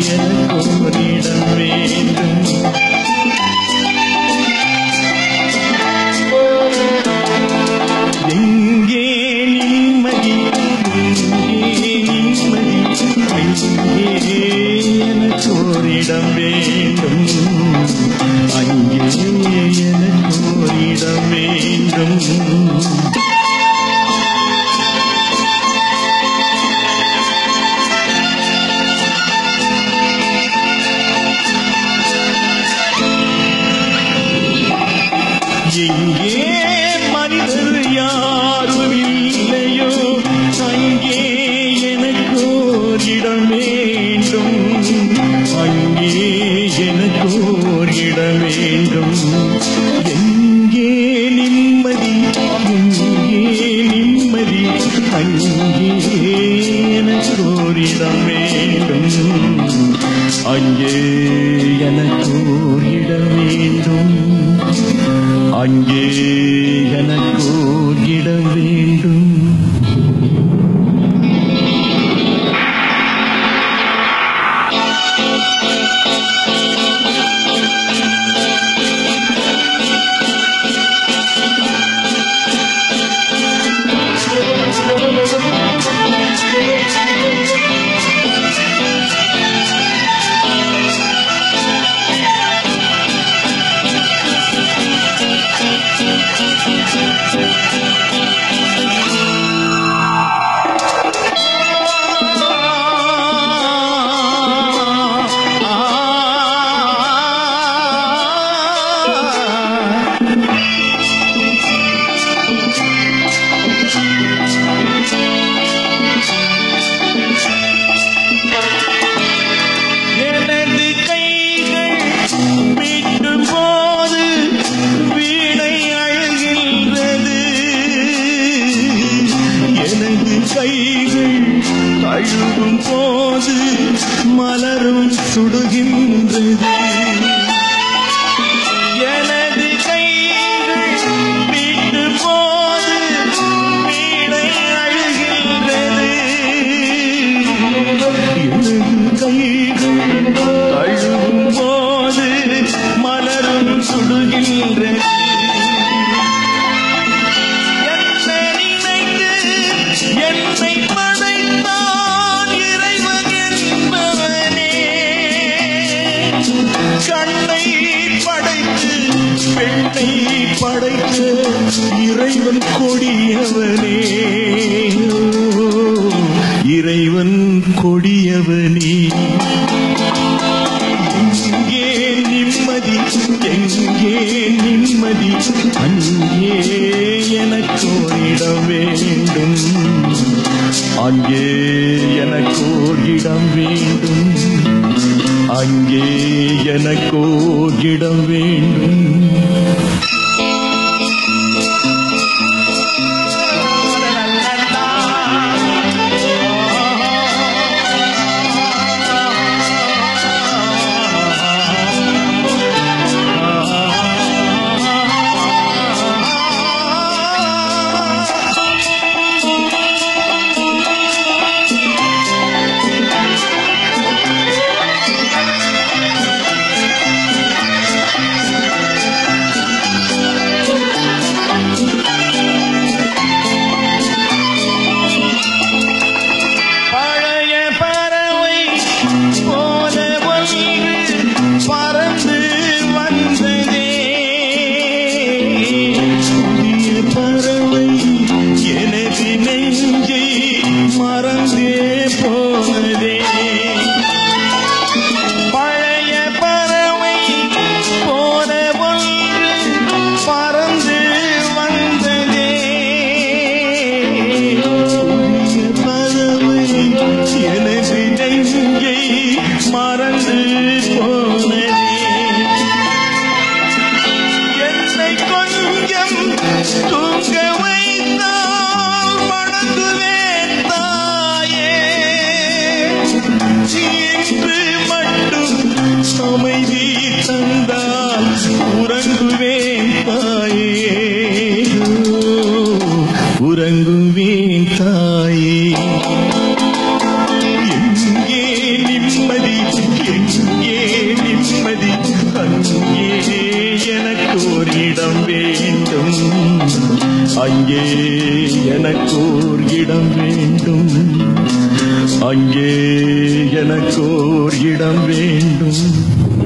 எனக்கு ஓரிடம் வேண்டும் எங்கே நிம்மதி எங்கே நிம்மதி எங்கே எனக்கு ஓரிடம் வேண்டும் அங்கே எனக்கு ஓரிடம் வேண்டும் எங்கே மனிதர் யாரும் இல்லையோ அங்கே எனக்கு ஓர் இடம் வேண்டும் அங்கே எனக்கு ஓர் இடம் வேண்டும் எங்கே நிம்மதி எங்கே நிம்மதி அங்கே எனக்கு ஓர் இடம் வேண்டும் அங்கே எனக்கு ஓர் இடம் வேண்டும் அங்கே எனக்கு ஓர் இடம் வேண்டும் எனது கைகள் மீட்டும் போது வீணை அழுகின்றது எனது கைகள் தழுவும் போது மலரும் சுடுகின்றது எனது கைகள் மீட்டும் போது வீணை அழுகின்றது எனது கைகள் தழுவும் போது மலரும் சுடுகின்றது என்னை நினைத்து என்னை படைத்தான் இறைவன் என்பவனே கண்ணை படைத்து பெண்ணை படைத்த இறைவன் கொடியவனே இறைவன் கொடியவனே எங்கே நிம்மதி எங்கே நிம்மதி அங்கே எனக்கு ஓரிடம் வேண்டும் அங்கே எனக்கு ஓரிடம் வேண்டும் அங்கே எனக்கு ஓரிடம் வேண்டும் பழைய பறவை போல ஒன்று பறந்து வந்ததே புதிய பறவை எனது நெஞ்சை மறந்தே போனதே பழைய பறவை போல ஒன்று பறந்து வந்ததே புதிய பறவை எனது நெஞ்சை மறந்து போனதே என்னை கொஞ்சம் தூங்க வைத்தால் வணங்குவேன் தாயே இன்று மட்டும் அமைதி தந்தால் உறங்குவேன் தாயே உறங்குவேன் தாயே எங்கே நிம்மதி அங்கே எனக்கோர் இடம் வேண்டும் அங்கே எனக்கோர் இடம் வேண்டும்